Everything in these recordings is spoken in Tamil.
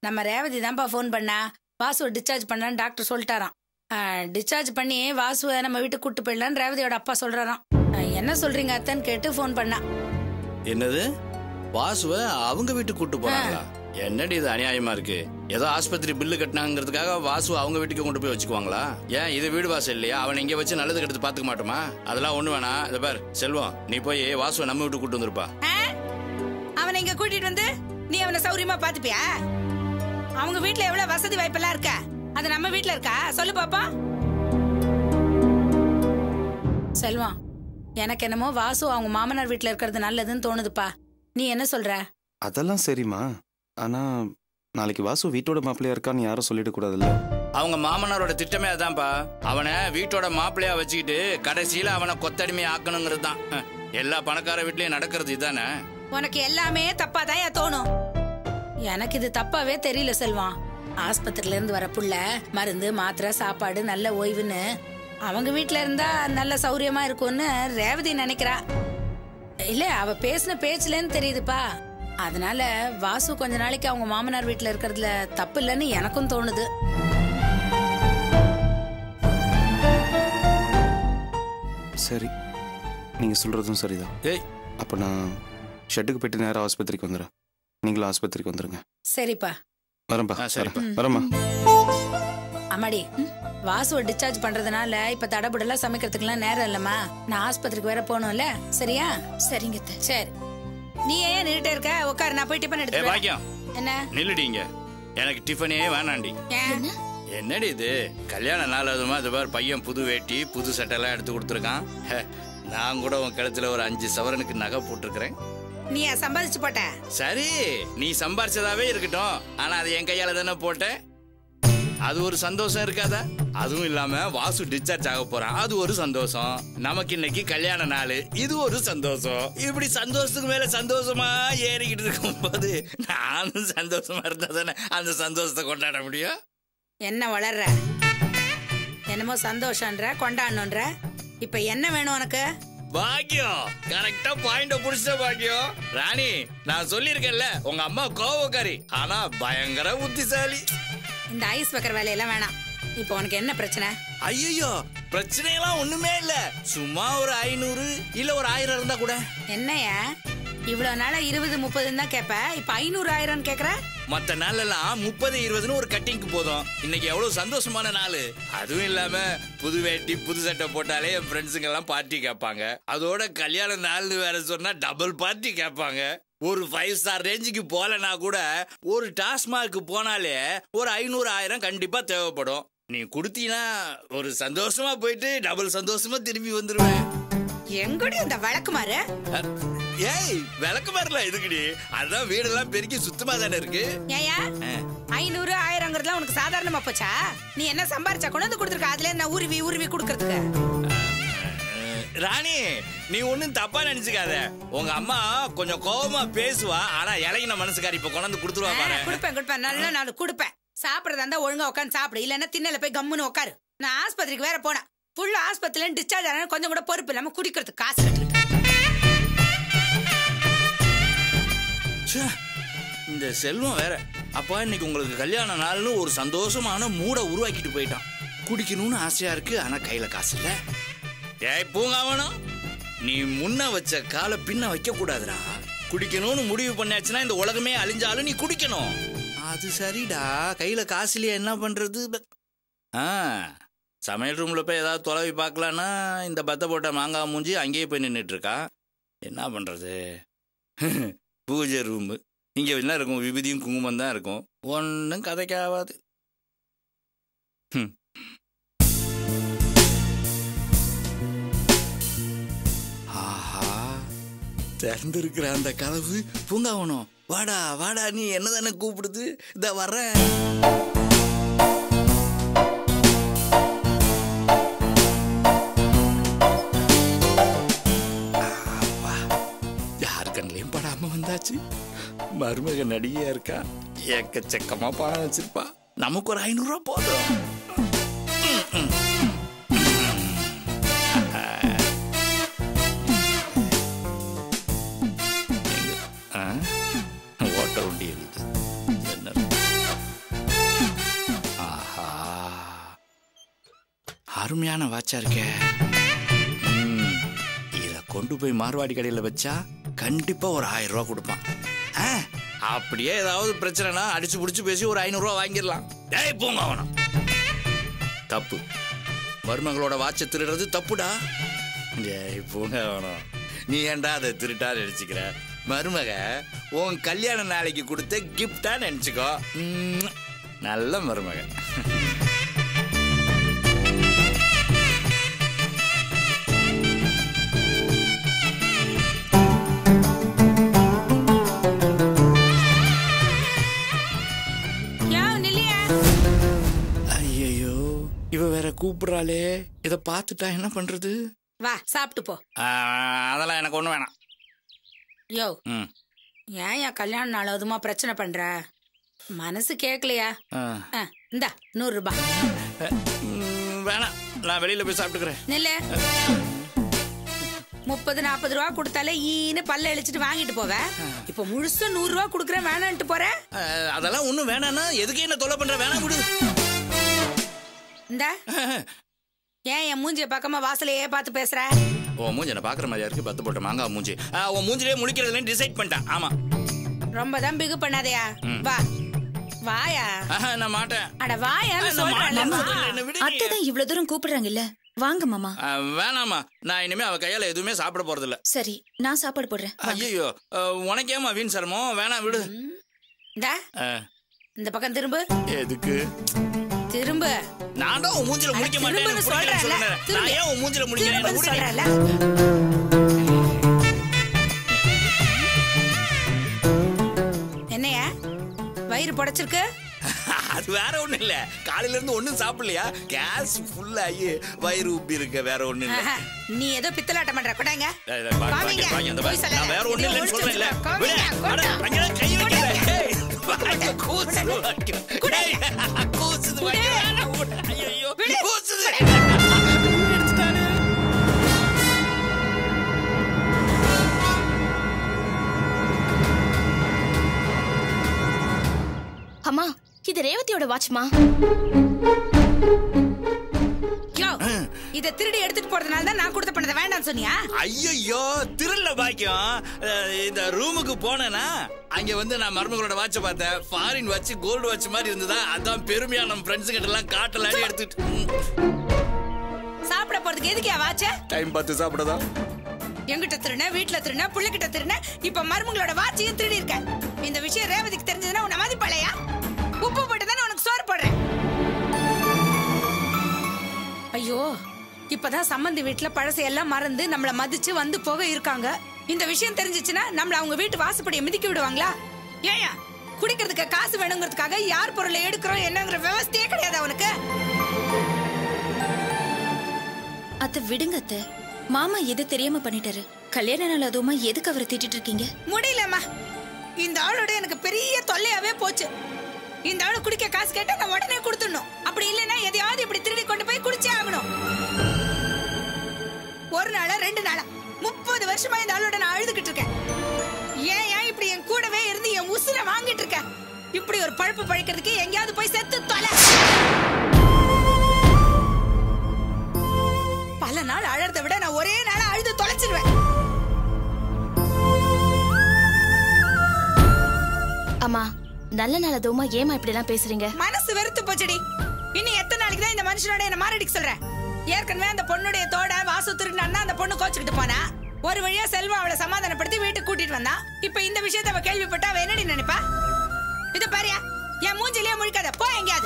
நம்ம ரேவதி தான்ப்பா ஃபோன் பண்ணா வாசுவை டிஸ்சார்ஜ் பண்ணலான்னு டாக்டர் சொல்லிட்டாராம் டிஸ்சார்ஜ் பண்ணி வாசுவை நம்ம வீட்டுக்கு கூட்டு போயிடலான்னு ரேவதியோட அப்பா சொல்றாராம் ஆ, என்ன சொல்றீங்க அத்தன்னு கேட்டு ஃபோன் பண்ணா என்னது வாசுவ அவங்க வீட்டுக்கு கூட்டு போறாங்களா என்னடி இது அநியாயமா இருக்கு ஏதோ ஆஸ்பத்திரி பில்லு கட்டினாங்கிறதுக்காக வாசு அவங்க வீட்டுக்கு கொண்டு போய் வச்சுக்குவாங்களா ஏன் இது வீடு வாசல் இல்லையா அவன் இங்க வச்சு நல்லது கெடுத்து பாத்துக்க மாட்டோமா அதெல்லாம் ஒண்ணு வேணாம் இத பார் செல்வம் நீ போய் வாசுவை நம்ம வீட்டுக்கு கூட்டு வந்திருப்பா ஆ? அவனை இங்க கூட்டிட்டு வந்து நீ அவனை சௌரியமா பாத்துப்பியா அவங்க வீட்ல எவ்வளவு வசதி வாய்ப்பெல்லாம் இருக்கா அது நம்ம வீட்ல இருக்கா சொல்லு பாப்பா செல்வம் எனக்கு என்னமோ வாசு அவங்க மாமனார் வீட்ல இருக்கிறது நல்லதுன்னு தோணுதுப்பா நீ என்ன சொல்ற அதெல்லாம் சரிம்மா ஆனா நாளைக்கு வாசு வீட்டோட மாப்பிள்ளையா இருக்கான்னு யாரும் சொல்லிடக்கூடாதுல்ல அவங்க மாமனாரோட திட்டமே அதான்ப்பா அவனை வீட்டோட மாப்பிள்ளையா வச்சுக்கிட்டு கடைசியில அவனை கொத்தடிமை ஆக்கணுங்கிறது தான் ஹம், எல்லா பணக்கார வீட்லயும் நடக்கிறது இதானே உனக்கு எல்லாமே தப்பா தான் தோணும் எனக்கு இது தப்பாவே தெரியல செல்வம் ஆஸ்பத்திரியில இருந்து வர புள்ள மருந்து மாத்திரை சாப்பாடு நல்ல ஓய்வுன்னு அவங்க வீட்ல இருந்தா நல்ல சௌரியமா இருக்கும்னு ரேவதி நினைக்கிறா இல்ல அவ பேசின பேச்சுலன்னு தெரியுதுப்பா அதனால வாசு கொஞ்ச நாளைக்கு அவங்க மாமனார் வீட்ல இருக்கிறதுல தப்பு இல்லைன்னு எனக்கும் தோணுது சரி நீங்க சொல்றதும் சரிதான் ஏய் அப்ப நான் ஷெட்டுக்கு போயிட்டு நேரா ஆஸ்பத்திரிக்கு வந்துடுறேன் நீங்களும் ஆஸ்பத்திரிக்கு வந்துருங்க சரிப்பா வரேன்பா ஆ, சரிப்பா. வரேன். வரேம்மா அம்மாடி வாசுவை டிஸ்சார்ஜ் பண்றதுனால இப்ப தடபுடலாம் சமைக்கிறதுக்குலாம் நேரம் இல்லம்மா நான் ஆஸ்பத்திரிக்கு வேற போகணும்ல சரியா சரிங்க சரி நீ ஏன் நின்றுட்டே இருக்க உட்காரு நான் போய் டிபன் ஏ எடுத்து வரேன். பாக்கியம் என்ன நில்லுடிங்க எனக்கு டிஃபனே வேணாண்டி ஏன்? என்னடி இது கல்யாண நாள் அதுமா இது பார் பையன் புது வேட்டி புது சட்டைலாம் எடுத்து கொடுத்துருக்கான் ஹே, நான் கூட உன் கழுத்துல ஒரு அஞ்சு சவரனுக்கு நகை போட்டிருக்கிறேன் நீ சம்பாதிச்சு போட்ட சரி நீ சம்பாரிச்சதாவே இருக்கட்டும் ஆனா அது என் கையால தானே போட்டேன் அது ஒரு சந்தோஷம் இருக்காதா அதுவும் இல்லாம வாசு டிஸ்சார்ஜ் ஆக போறான் அது ஒரு சந்தோஷம் நமக்கு இன்னைக்கு கல்யாண நாள் இது ஒரு சந்தோஷம் இப்படி சந்தோஷத்துக்கு மேல சந்தோஷமா ஏறிக்கிட்டு இருக்கும்போது நானும் சந்தோஷமா இருந்தா தானே அந்த சந்தோஷத்தை கொண்டாட முடியும் என்ன வளர்ற என்னமோ சந்தோஷன்ற கொண்டாடணுன்ற இப்ப என்ன வேணும் உனக்கு பாக்கியம் கரெக்டா பாயிண்ட புடிச்ச பாக்கியம் ராணி நான் சொல்லியிருக்கேன்ல உங்க அம்மா கோவக்காரி ஆனா பயங்கர புத்திசாலி இந்த ஐஸ் வைக்கிற வேலையெல்லாம் வேணாம் இப்போ உனக்கு என்ன பிரச்சனை ஐயோ பிரச்சனையெல்லாம் ஒண்ணுமே இல்ல சும்மா ஒரு ஐநூறு இல்ல ஒரு ஆயிரம் இருந்தா கூட என்னையா இவ்வளவு நாளா இருபது முப்பதுன்னு தான் கேப்ப இப்ப ஐநூறு ஆயிரம் கேக்குற மத்த நாளெல்லாம் முப்பது இருபதுன்னு ஒரு கட்டிங்க்கு போதும் இன்னைக்கு எவ்வளவு சந்தோஷமான நாள் அதுவும் இல்லாம புது வேட்டி புது சட்டை போட்டாலே என் ஃப்ரெண்ட்ஸுங்க எல்லாம் பார்ட்டி கேட்பாங்க அதோட கல்யாண நாள்னு வேற சொன்னா டபுள் பார்ட்டி கேட்பாங்க ஒரு ஃபைவ் ஸ்டார் ரேஞ்சுக்கு போலனா கூட ஒரு டாஸ்மார்க் போனாலே ஒரு ஐநூறு ஆயிரம் கண்டிப்பா தேவைப்படும் நீ கொடுத்தீங்கன்னா ஒரு சந்தோஷமா போயிட்டு டபுள் சந்தோஷமா திரும்பி வந்துருவேன் எங்கடி இந்த வழக்குமாறு அஹ், ஏய் விளக்கு வரல இதுக்குடி அதான் வீடெல்லாம் பெருக்கி சுத்தமா தானே இருக்கு ஏயா அஹ். ஐநூறு ஆயிரங்கிறதுலாம் உனக்கு சாதாரணமா போச்சா நீ என்ன சம்பாரிச்சா கொண்டு வந்து கொடுத்துருக்க அதுல என்ன உருவி உருவி கொடுக்கறதுக்கு ராணி நீ ஒண்ணும் தப்பா நினைச்சுக்காத உங்க அம்மா கொஞ்சம் கோவமா பேசுவா ஆனா இலகின மனசுக்காரி இப்ப கொண்டாந்து கொடுத்துருவா பாரு கொடுப்பேன் கொடுப்பேன் நல்ல நாள் கொடுப்பேன் சாப்பிடறதா இருந்தா ஒழுங்கா உட்காந்து சாப்பிடு இல்லன்னா திண்ணல போய் கம்முன்னு உட்காரு நான் ஆஸ்பத்திரிக்கு வேற போனேன் ஃபுல் ஆஸ்பத்திரியில டிஸ்சார்ஜ் ஆனா கொஞ்சம் கூட பொறுப்பு இல்லாம குடிக்கிறதுக்கு காசு கட்டிக்கிட்டு ச்சே, இந்த செல்வம் வேற அப்பா இன்னைக்கு உங்களுக்கு கல்யாண நாள்னு ஒரு சந்தோஷமான மூடை உருவாக்கிட்டு போயிட்டான் குடிக்கணும்னு ஆசையா இருக்கு ஆனா கையில காசு இல்ல ஏய் பூங்காவனம் நீ முன்ன வச்ச காலை பின்ன வைக்க கூடாதுடா குடிக்கணும்னு முடிவு பண்ணாச்சுன்னா இந்த உலகமே அழிஞ்சாலும் நீ குடிக்கணும் அது சரிடா கையில காசு இல்லையா என்ன பண்றது ப- ஆ சமையல் ரூம்ல போய் ஏதாவது தொலைவி பார்க்கலான்னா இந்த பத்த போட்ட மாங்காய் மூஞ்சி அங்கேயே போய் நின்றுட்டு இருக்கா என்ன பண்றது பூஜை ரூமு இங்க என்ன இருக்கும் விபூதியும் குங்குமம் தான் இருக்கும் ஒன்றும் கதைக்காவாது ஹம். ஆஹா திறந்திருக்கிற அந்த கதவு பூங்காவனம் வாடா வாடா நீ என்ன தானே கூப்பிடுது இந்த வர்றேன் அப்பா, யார் கண்ணிலையும் படாம வந்தாச்சு மருமக நடிகையா இருக்கா எக்கச்சக்கமா பணம் வச்சிருப்பா நமக்கு ஒரு ஐநூறு ரூபா போதும் எங்க? ஆ? ஓட்ட வண்டி இருக்குது என்ன அருமையான வாட்சா இருக்கே ம், இத கொண்டு போய் மார்வாடி கடையில வச்சா கண்டிப்பா ஒரு ஆயிரம் ரூபா கொடுப்பான் ஆ, அப்படியே ஏதாவது பிரச்சனைனா அடிச்சு புடிச்சு பேசி ஒரு ஐநூறு ரூபா வாங்கிடலாம் டேய் போங்க அவனா தப்பு மருமகளோட வாட்சை திருடுறது தப்புடா டேய் போங்க அவனா நீ ஏன்டா அதை திருட்டா நினைச்சுக்கிற மருமக உன் கல்யாண நாளைக்கு கொடுத்த கிஃப்டா நினைச்சுக்கோ ம், நல்ல மருமக யா நில்லையா ஐயோ இவ வேற கூப்பிடுறாளே இத பார்த்துட்டா என்ன பண்றது வா சாப்பிட்டு போ ஆ, அதெல்லாம் எனக்கு ஒண்ணு வேணாம் யோ ம் ஏன் என் கல்யாண நாள் அதுமா பிரச்சனை பண்ற மனசு கேட்கலையா ஆ. ஆ, இந்தா நூறு ரூபாய் ம், வேணாம் நான் வெளியில போய் சாப்பிட்டுக்கிறேன் நெல்லு முப்பது நாற்பது ரூபா கொடுத்தாலே ஈன்னு பல்ல இழிச்சிட்டு வாங்கிட்டு போவ இப்ப முழுசா நூறு ரூபா கொடுக்குறேன் வேணான்ட்டு போற ஆ, அதெல்லாம் ஒண்ணும் வேணாம்னா எதுக்கு என்ன தொல்லை பண்ற வேணாம் விடு இந்த ஏன் என் மூஞ்சிய பக்கமா வாசலையே பார்த்து பேசுற உன் மூஞ்சி என்ன பாக்குற மாதிரியா இருக்கு பத்து போட்ட மாங்காய் மூஞ்சி ஆ, உன் மூஞ்சிலே முழிக்கிறதுல டிசைட் பண்ணிட்டேன் ஆமா ரொம்ப தான் பிகு பண்ணாதயா வா வாயா ஆஹா, நான் மாட்டேன் அட வாயா நான் சொல்றேன்ல மாட்டேன் வா. சொல்றேன்ல, என்னை விடுங்க. அத்தை தான் இவ்வளவு தூரம் கூப்பிடுறாங்கல்ல வாங்க மாமா ஆ, வேணாம்மா நான் இனிமே அவ கையால எதுவுமே சாப்பிட போறது இல்ல சரி நான் சாப்பாடு போடுறேன் ஐயோ உனக்கேமா வீண் சிரமம் வேணாம் விடு இந்தா ஆ, இந்த பக்கம் திரும்பு எதுக்கு திரும்பு நான் தான் உன் மூஞ்சில முழிக்க அட, மாட்டேன்னு திரும்புன்னு புரியலன்னு சொல்றேன்ல. சொன்னேன். நான் திரும்பு. ஏன் உன் மூஞ்சில முழிக்கிறேன் என்னை திரும்புன்னு விடு நீ. சொல்றேன்ல என்னையா வயிறு புடைச்சிருக்கு அது வேற ஒண்ணு இல்ல காலையில இருந்து ஒண்ணும் சாப்பிடலையா கேஸ் ஃபுல் ஆகி வயிறு உப்பி இருக்க வேற ஒண்ணு இல்ல ஆஹா, நீ ஏதோ பித்தலாட்டம் பண்ற கொடாங்க டேய், டேய், வாங்க, காமிங்க. வாங்க, வாங்க, இந்த போய் வாங்க. சொல்லாத. நான் வேற ஒண்ணு இதையும் இல்லைன்னு ஒழிச்சு சொல்றேன்ல. வச்சுக்கோ. விடு. காமிங்க, அட, கொண்டா. அங்கெல்லாம் கை வைக்காத. கொண்டா. ஏய், வாங்க, கூசுது, வாங்க. டேய், கூசுது, வாங்க. வேணாம், விடு. ஐயையோ, விடு. கூசுது. அம்மா இது ரேவதியோட வாட்ச்மா யோ, இத திருடி எடுத்துட்டு போறதுனால தான் நான் கொடுத்த பணத்தை வேண்டாம்னு சொன்னியா ஐயையோ திருள்ள பாக்கியம் அஹ், இந்த ரூமுக்கு போனேனா அங்க வந்து நான் மருமகளோட வாட்ச பார்த்தேன் ஃபாரின் வாட்ச் கோல்டு வாட்ச் மாதிரி இருந்ததா அதான் பெருமையா நம்ம ஃப்ரெண்ட்ஸ் கிட்ட எல்லாம் காட்டலான்னு எடுத்துட்டு சாப்பிட போறதுக்கு எதுக்கு வாச்ச டைம் பார்த்து சாப்பிடதா எங்கிட்ட திருன வீட்ல திருன புள்ளைகிட்ட திருன இப்ப மருமங்களோட வாட்சியும் திருடி இருக்க இந்த விஷயம் ரேவதிக்கு தெரிஞ்சதுன்னா உன்னை மதிப்பாளையா உப்பு போட்டு தானே உனக்கு சோறு போடுறேன் ஐயோ இப்பதான் சம்மந்தி வீட்டுல பழசையெல்லாம் மறந்து நம்மள மதிச்சு வந்து போக இருக்காங்க இந்த விஷயம் தெரிஞ்சிச்சுன்னா நம்மள அவங்க வீட்டு வாசப்படியை மிதிக்க விடுவாங்களா ஏயா குடிக்கிறதுக்கு காசு வேணுங்கிறதுக்காக யார் பொருளை எடுக்கிறோம் என்னங்கிற விவஸ்தையே கிடையாது அவனுக்கு அத்தை விடுங்க அத்தை மாமா எது தெரியாம பண்ணிட்டாரு கல்யாண நாள் அதுவுமா எதுக்கு அவரை திட்டிட்டு இருக்கீங்க முடியலம்மா இந்த ஆளோட எனக்கு பெரிய தொல்லையாவே போச்சு இந்த ஆளு குடிக்க காசு கேட்டா நான் உடனே கொடுத்துடணும் அப்படி இல்லைன்னா எதையாவது இப்படி திருடி கொண்டு போய் குடிச்சே ஆகணும் ஒரு நாளா ரெண்டு நாளா முப்பது வருஷமா இந்த ஆளோட நான் அழுதுகிட்டு இருக்கேன் ஏன் ஏன் இப்படி என் கூடவே இருந்து என் உசுரை வாங்கிட்டு இருக்க இப்படி ஒரு பழப்பு பழைக்கிறதுக்கு எங்கேயாவது போய் செத்து தொலை பல நாள் அழறத விட நான் ஒரே நாள் அழுது தொலைச்சிருவேன் அம்மா நல்ல நாள் அதுவுமா ஏமா இப்படி எல்லாம் பேசுறீங்க மனசு வெறுத்து போச்சுடி இன்னும் எத்தனை நாளைக்கு தான் இந்த மனுஷனோட என்ன மாரடிக்க சொல்ற ஏற்கனவே அந்த பொண்ணுடைய தோட வாசு திருடினா அந்த பொண்ணு கோச்சுக்கிட்டு போனா ஒரு வழியா செல்வம் அவளை சமாதானப்படுத்தி வீட்டுக்கு கூட்டிட்டு வந்தா இப்ப இந்த விஷயத்தை அவ கேள்விப்பட்டா அவ என்னடி நினைப்பா இது பாரியா என் மூஞ்சிலேயே முழிக்காத போ எங்கேயாவது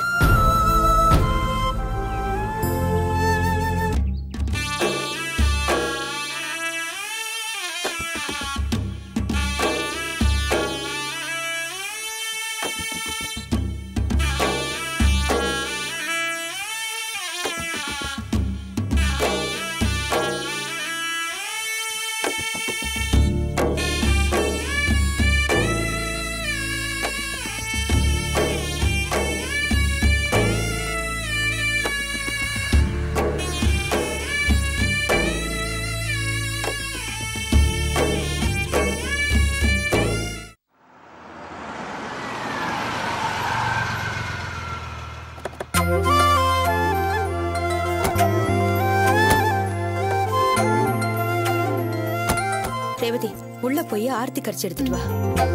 உள்ள போய் ஆர்த்தி கரைச்சி எடுத்துட்டு வா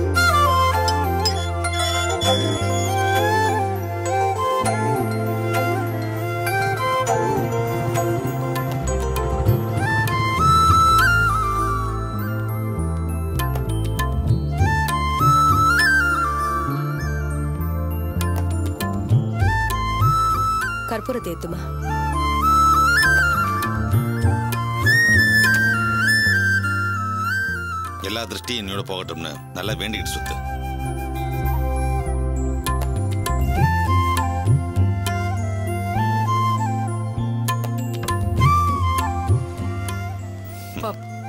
கற்பூரத்தை ஏத்துமா எல்லா திருஷ்டியும் என்னோட போகட்டும்னு நல்லா வேண்டிக்கிட்டு சுத்து போ.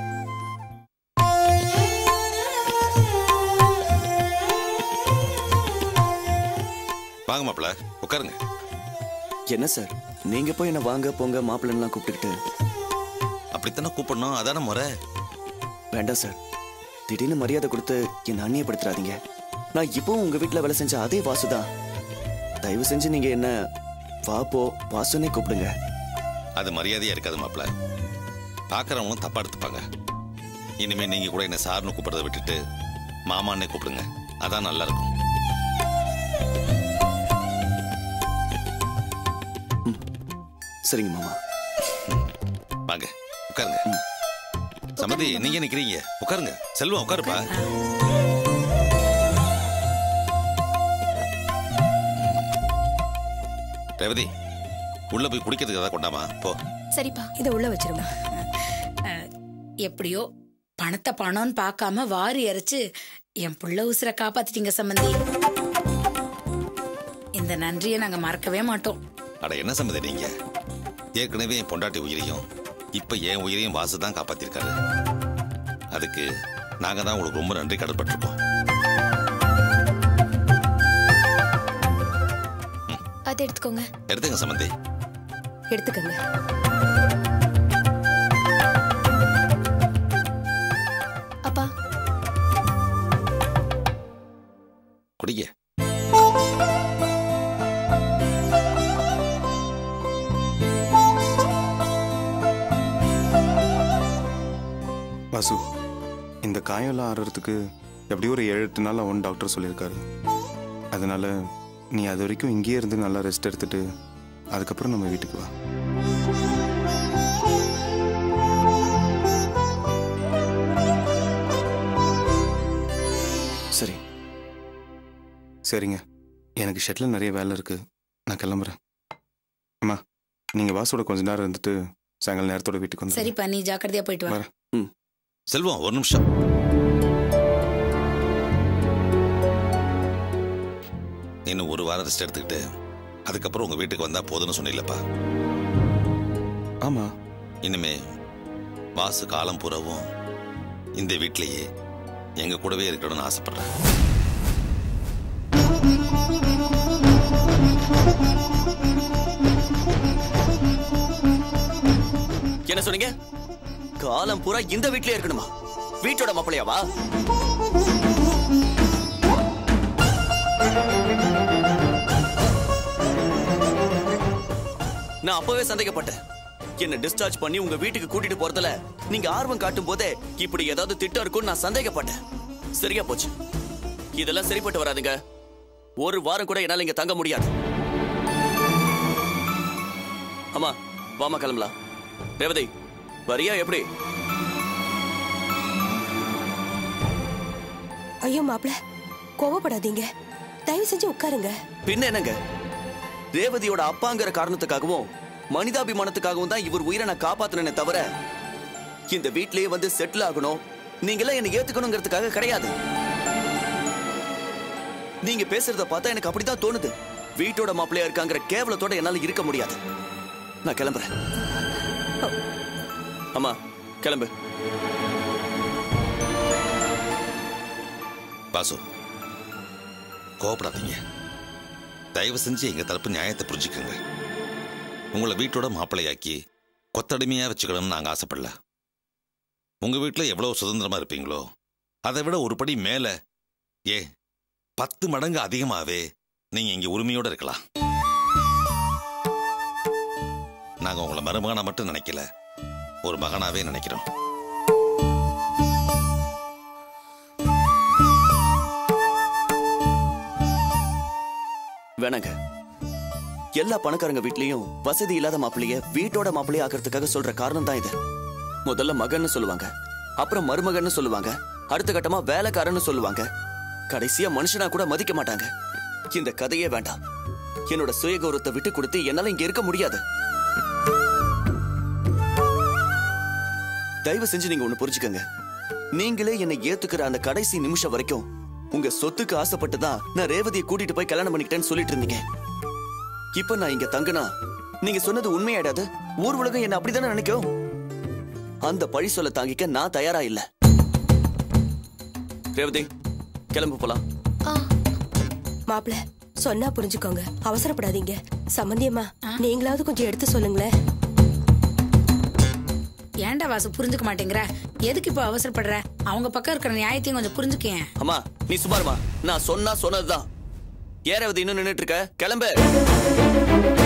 வாங்க மாப்பிள உட்காருங்க என்ன சார் நீங்க போய் என்ன வாங்க போங்க மாப்பிள்ளலாம் கூப்பிட்டுக்கிட்டு அப்படித்தானே கூப்பிடணும் அதான முறை வேண்டாம் சார் திடீர்னு மரியாதை கொடுத்து என்ன அந்நியப்படுத்துறாதீங்க நான் இப்பவும் உங்க வீட்ல வேலை செஞ்ச அதே வாசு தான் தயவு செஞ்சு நீங்க என்ன வா போ வாசுனே கூப்பிடுங்க அது மரியாதையா இருக்காது மாப்பிள பார்க்கறவங்களும் தப்பா எடுத்துப்பாங்க இனிமே நீங்க கூட என்ன சார்னு கூப்பிடுறத விட்டுட்டு மாமான்னே கூப்பிடுங்க அதான் நல்லா இருக்கும் சரிங்க மாமா வாங்க உட்காருங்க சமதி நீங்க நிக்கிறீங்க உட்காருங்க செல்வம் உட்காருப்பா ரேவதி உள்ள போய் குடிக்கிறதுக்கு ஏதாவது கொண்டாமா போ சரிப்பா இதை உள்ள வச்சிருமா எப்படியோ பணத்தை பணம்னு பார்க்காம வாரி அரைச்சு என் புள்ள உசுரை காப்பாத்திட்டீங்க சம்பந்தி இந்த நன்றியை நாங்க மறக்கவே மாட்டோம் அட என்ன சம்மதி நீங்க ஏற்கனவே என் பொண்டாட்டி உயிரையும் இப்ப என் உயிரையும் வாசு தான் காப்பாத்திருக்காரு அதுக்கு நாங்க தான் உங்களுக்கு ரொம்ப நன்றி கடன்பட்டிருக்கோம் அதை எடுத்துக்கோங்க எடுத்துங்க சம்மந்தி எடுத்துக்கங்க அப்பா குடிங்க வாசு இந்த காயெல்லாம் ஆறுறதுக்கு எப்படியும் ஒரு ஏழு எட்டு நாள் ஆகும் டாக்டர் சொல்லியிருக்காரு அதனால நீ அது வரைக்கும் இங்கேயே இருந்து நல்லா ரெஸ்ட் எடுத்துட்டு அதுக்கப்புறம் நம்ம வீட்டுக்கு வா சரி சரிங்க எனக்கு ஷெட்டில் நிறைய வேலை இருக்கு நான் கிளம்புறேன் அம்மா நீங்கள் வாசோட கொஞ்ச நேரம் இருந்துட்டு சாயங்காலம் நேரத்தோட வீட்டுக்கு வந்து சரிப்பா நீ ஜாக்கிரதையா போயிட்டு வா வரேன். செல்வம் ஒரு நிமிஷம் இன்னும் ஒரு வாரம் ரெஸ்ட் எடுத்துக்கிட்டு அதுக்கப்புறம் உங்க வீட்டுக்கு வந்தா போதும்னு சொன்னீங்களப்பா ஆமா இனிமே வாசு காலம் பூராவும் இந்த வீட்லயே எங்க கூடவே இருக்கணும்னு ஆசைப்படுறேன் என்ன சொன்னீங்க காலம் பூரா இந்த வீட்லயே இருக்கணுமா வீட்டோட மாப்பிள்ளையாவா நான் அப்பவே சந்தேகப்பட்டேன் என்ன டிஸ்சார்ஜ் பண்ணி உங்க வீட்டுக்கு கூட்டிட்டு போறதுல நீங்க ஆர்வம் காட்டும் போதே இப்படி ஏதாவது திட்டம் இருக்கும்னு நான் சந்தேகப்பட்டேன் சரியா போச்சு இதெல்லாம் சரிப்பட்டு வராதுங்க ஒரு வாரம் கூட என்னால இங்க தங்க முடியாது அம்மா வாமா கிளம்பலாம் ரேவதி வரியா எப்படி ஐயோ மாப்பிள கோவப்படாதீங்க தயவு செஞ்சு உட்காருங்க பின்ன என்னங்க ரேவதியோட அப்பாங்கிற காரணத்துக்காகவும் மனிதாபிமானத்துக்காகவும் தான் இவர் உயிரை நான் காப்பாத்தினே தவிர இந்த வீட்லயே வந்து செட்டில் ஆகணும் நீங்களாம் என்னை ஏத்துக்கணுங்கிறதுக்காக கிடையாது நீங்க பேசுறத பார்த்தா எனக்கு அப்படிதான் தோணுது வீட்டோட மாப்பிள்ளையா இருக்காங்கிற கேவலத்தோட என்னால இருக்க முடியாது நான் கிளம்புறேன் அம்மா கிளம்பு வாசு கோவப்படாதீங்க தயவு செஞ்சு எங்க தரப்பு நியாயத்தை புரிஞ்சுக்கோங்க உங்களை வீட்டோட மாப்பிள்ளையாக்கி கொத்தடிமையா வச்சுக்கணும்னு நாங்க ஆசைப்படல உங்க வீட்டுல எவ்வளவு சுதந்திரமா இருப்பீங்களோ அதை விட ஒரு படி மேல ஏ பத்து மடங்கு அதிகமாவே நீங்க இங்க உரிமையோட இருக்கலாம் நாங்க உங்களை மருமகனா மட்டும் நினைக்கல ஒரு மகனாவே நினைக்கிறோம் வேணாங்க எல்லா பணக்காரங்க வீட்லயும் வசதி இல்லாத மாப்பிள்ளைய வீட்டோட மாப்பிள்ளைய ஆக்கிறதுக்காக சொல்ற காரணம் தான் இது முதல்ல மகன்னு சொல்லுவாங்க அப்புறம் மருமகன்னு சொல்லுவாங்க அடுத்த கட்டமா வேலைக்காரன்னு சொல்லுவாங்க கடைசியா மனுஷனா கூட மதிக்க மாட்டாங்க இந்த கதையே வேண்டாம் என்னோட சுயகௌரவத்தை விட்டு கொடுத்து என்னால இங்க இருக்க முடியாது தயவு செஞ்சு நீங்க ஒண்ணு புரிஞ்சுக்கங்க நீங்களே என்னை ஏத்துக்கிற அந்த கடைசி நிமிஷம் வரைக்கும் உங்க சொத்துக்கு ஆசைப்பட்டு தான் நான் ரேவதியை கூட்டிட்டு போய் கல்யாணம் பண்ணிக்கிட்டேன்னு சொல்லிட்டு இருந்தீங்க இப்ப நான் இங்க தங்குனா நீங்க சொன்னது உண்மையாயிடாது ஊர் உலகம் என்ன அப்படிதானே நினைக்கும் அந்த பழி சொல்ல தாங்கிக்க நான் தயாரா இல்ல ரேவதி கிளம்பு போலாம் மாப்பிள சொன்னா புரிஞ்சுக்கோங்க அவசரப்படாதீங்க சம்மந்தியம்மா நீங்களாவது கொஞ்சம் எடுத்து சொல்லுங்களேன் ஏன்டா வாசு புரிஞ்சுக்க மாட்டேங்கிற எதுக்கு இப்போ அவசரப்படுற அவங்க பக்கம் இருக்கிற நியாயத்தையும் கொஞ்சம் புரிஞ்சுக்கேன் அம்மா நீ சுமாருமா நான் சொன்னா சொன்னதுதான் ஏன் ரேவதி இன்னும் நின்னுட்டு இருக்க கிளம்பு